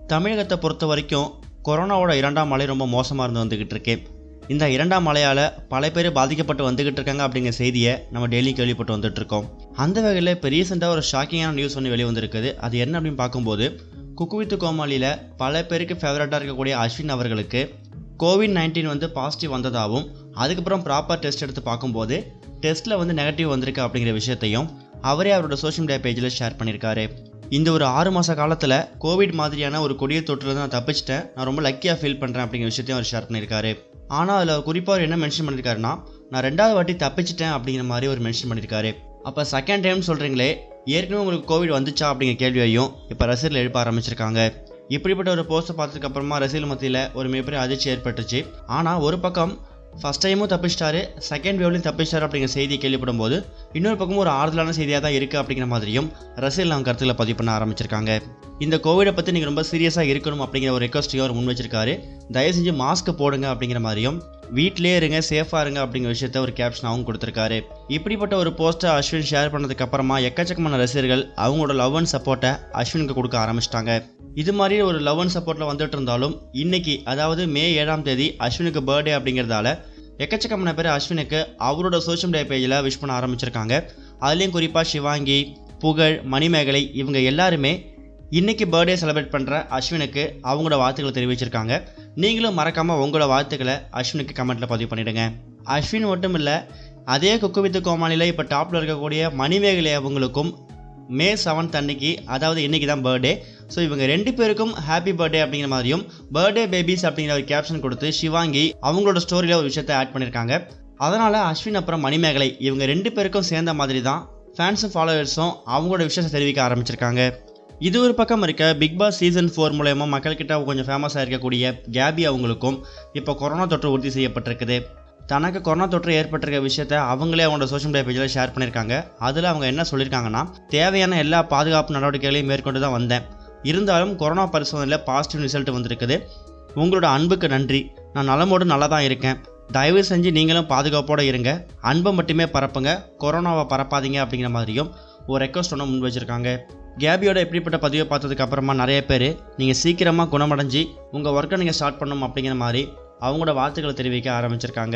தமிழகத்தை பொறுத்த வரைக்கும் கொரோனாவோட இரண்டாம் அலை ரொம்ப மோசமாக இருந்து வந்துக்கிட்டு இருக்கு இந்த இரண்டாம் அலையால் பல பேர் பாதிக்கப்பட்டு வந்துக்கிட்டு இருக்காங்க அப்படிங்கிற செய்தியை நம்ம டெய்லி கேள்விப்பட்டு வந்துட்டு இருக்கோம் அந்த வகையில் இப்போ ரீசெண்டாக ஒரு ஷாக்கிங்கான நியூஸ் ஒன்று வெளியே வந்திருக்குது அது என்ன அப்படின்னு பார்க்கும்போது குக்குவித்து கோமாளியில் பல பேருக்கு ஃபேவரட்டாக இருக்கக்கூடிய அஸ்வின் அவர்களுக்கு கோவிட் நைன்டீன் வந்து பாசிட்டிவ் வந்ததாகவும் அதுக்கப்புறம் ப்ராப்பர் டெஸ்ட் எடுத்து பார்க்கும்போது டெஸ்ட்டில் வந்து நெகட்டிவ் வந்திருக்கு அப்படிங்கிற விஷயத்தையும் அவரே அவரோட சோஷியல் மீடியா பேஜில் ஷேர் பண்ணியிருக்காரு இந்த ஒரு ஆறு மாத காலத்தில் கோவிட் மாதிரியான ஒரு கொடிய தொற்றுலேருந்து நான் தப்பிச்சிட்டேன் நான் ரொம்ப லக்கியாக ஃபீல் பண்ணுறேன் அப்படிங்கிற விஷயத்தையும் அவர் ஷேர் பண்ணியிருக்காரு ஆனால் அதில் குறிப்பாக அவர் என்ன மென்ஷன் பண்ணியிருக்காருன்னா நான் ரெண்டாவது வாட்டி தப்பிச்சிட்டேன் அப்படிங்கிற மாதிரி ஒரு மென்ஷன் பண்ணியிருக்காரு அப்போ செகண்ட் டைம் சொல்கிறீங்களே ஏற்கனவே உங்களுக்கு கோவிட் வந்துச்சா அப்படிங்கிற கேள்வியையும் இப்போ ரசிகர்கள் எழுப்ப ஆரம்பிச்சிருக்காங்க இப்படிப்பட்ட ஒரு போஸ்ட்டை பார்த்ததுக்கு அப்புறமா ரசிகர்கள் மத்தியில் ஒரு மிகப்பெரிய அதிர்ச்சி ஏற்பட்டுச்சு ஆனால் ஒரு பக்கம் ஃபஸ்ட் டைமும் தப்பிச்சிட்டாரு செகண்ட் வேவ்லையும் தப்பிச்சிட்டாரு அப்படிங்கிற செய்தியை கேள்விப்படும் போது இன்னொரு பக்கமும் ஒரு ஆறுதலான செய்தியாக தான் இருக்குது அப்படிங்கிற மாதிரியும் ரசிகர்கள் அவங்க கருத்துக்களை பதிவு பண்ண ஆரம்பிச்சிருக்காங்க இந்த கோவிடை பற்றி நீங்கள் ரொம்ப சீரியஸாக இருக்கணும் அப்படிங்கிற ஒரு ரெக்வஸ்ட்டையும் அவர் முன் வச்சிருக்காரு தயவு செஞ்சு மாஸ்க் போடுங்க அப்படிங்கிற மாதிரியும் வீட்டிலே இருங்க சேஃபாக இருங்க அப்படிங்கிற விஷயத்த ஒரு கேப்ஷனாகவும் கொடுத்துருக்காரு இப்படிப்பட்ட ஒரு போஸ்ட்டை அஸ்வின் ஷேர் பண்ணதுக்கு அப்புறமா எக்கச்சக்கமான ரசிகர்கள் அவங்களோட லவ் அண்ட் சப்போர்ட்டை அஸ்வினுக்கு கொடுக்க ஆரம்பிச்சிட்டாங்க இது மாதிரி ஒரு லவ் அண்ட் சப்போர்ட்டில் வந்துட்டு இருந்தாலும் இன்னைக்கு அதாவது மே ஏழாம் தேதி அஸ்வினுக்கு பர்த்டே அப்படிங்கிறதால எக்கச்சக்கமான பேர் அஸ்வினுக்கு அவரோட சோஷியல் மீடியா பேஜில் விஷ் பண்ண ஆரம்பிச்சிருக்காங்க அதுலேயும் குறிப்பாக சிவாங்கி புகழ் மணிமேகலை இவங்க எல்லாருமே இன்னைக்கு பர்த்டே செலிப்ரேட் பண்ணுற அஸ்வினுக்கு அவங்களோட வாழ்த்துக்களை தெரிவிச்சிருக்காங்க நீங்களும் மறக்காமல் உங்களோட வாழ்த்துக்களை அஸ்வினுக்கு கமெண்ட்டில் பதிவு பண்ணிவிடுங்க அஸ்வின் மட்டும் இல்லை அதே குக்கு வித்து கோமாளியில் இப்போ டாப்பில் இருக்கக்கூடிய மணிமேகலை அவங்களுக்கும் மே செவன்த் அன்னைக்கு அதாவது இன்னைக்கு தான் பர்த்டே ஸோ இவங்க ரெண்டு பேருக்கும் ஹாப்பி பர்த்டே அப்படிங்கிற மாதிரியும் பர்த்டே பேபிஸ் அப்படிங்கிற ஒரு கேப்ஷன் கொடுத்து சிவாங்கி அவங்களோட ஸ்டோரியில் ஒரு விஷயத்தை ஆட் பண்ணியிருக்காங்க அதனால் அஸ்வின் அப்புறம் மணிமேகலை இவங்க ரெண்டு பேருக்கும் சேர்ந்த மாதிரி தான் ஃபேன்ஸும் ஃபாலோவர்ஸும் அவங்களோட விஷயத்தை தெரிவிக்க ஆரம்பிச்சிருக்காங்க இது ஒரு பக்கம் இருக்க பிக் பாஸ் சீசன் ஃபோர் மூலயமா மக்கள்கிட்ட கொஞ்சம் ஃபேமஸாக இருக்கக்கூடிய கேபி அவங்களுக்கும் இப்போ கொரோனா தொற்று உறுதி செய்யப்பட்டிருக்குது தனக்கு கொரோனா தொற்று ஏற்பட்டிருக்க விஷயத்த அவங்களே அவங்களோட சோஷியல் மீடியா பேஜில் ஷேர் பண்ணியிருக்காங்க அதில் அவங்க என்ன சொல்லியிருக்காங்கன்னா தேவையான எல்லா பாதுகாப்பு நடவடிக்கைகளையும் மேற்கொண்டு தான் வந்தேன் இருந்தாலும் கொரோனா பரிசோதனையில் பாசிட்டிவ் ரிசல்ட் வந்திருக்குது உங்களோட அன்புக்கு நன்றி நான் நலமோடு நல்லா தான் இருக்கேன் தயவு செஞ்சு நீங்களும் பாதுகாப்போடு இருங்க அன்பை மட்டுமே பரப்புங்க கொரோனாவை பரப்பாதீங்க அப்படிங்கிற மாதிரியும் ஒரு ரெக்வஸ்ட் ஒன்று முன் வச்சுருக்காங்க கேபியோட எப்படிப்பட்ட பதிவை பார்த்ததுக்கு அப்புறமா நிறைய பேர் நீங்கள் சீக்கிரமாக குணமடைஞ்சு உங்கள் ஒர்க்கை நீங்கள் ஸ்டார்ட் பண்ணணும் அப்படிங்கிற மாதிரி அவங்களோட வாழ்த்துக்களை தெரிவிக்க ஆரம்பிச்சிருக்காங்க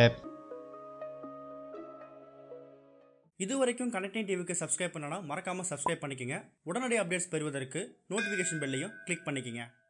இது வரைக்கும் கனெக்டிங் டிவிக்கு சப்ஸ்கிரைப் பண்ணனா மறக்காமல் சப்ஸ்கிரைப் பண்ணிக்கங்க உடனடி அப்டேட்ஸ் பெறுவதற்கு நோட்டிஃபிகேஷன் பெல்லையும் கிளிக் பண்ணிக்கங்க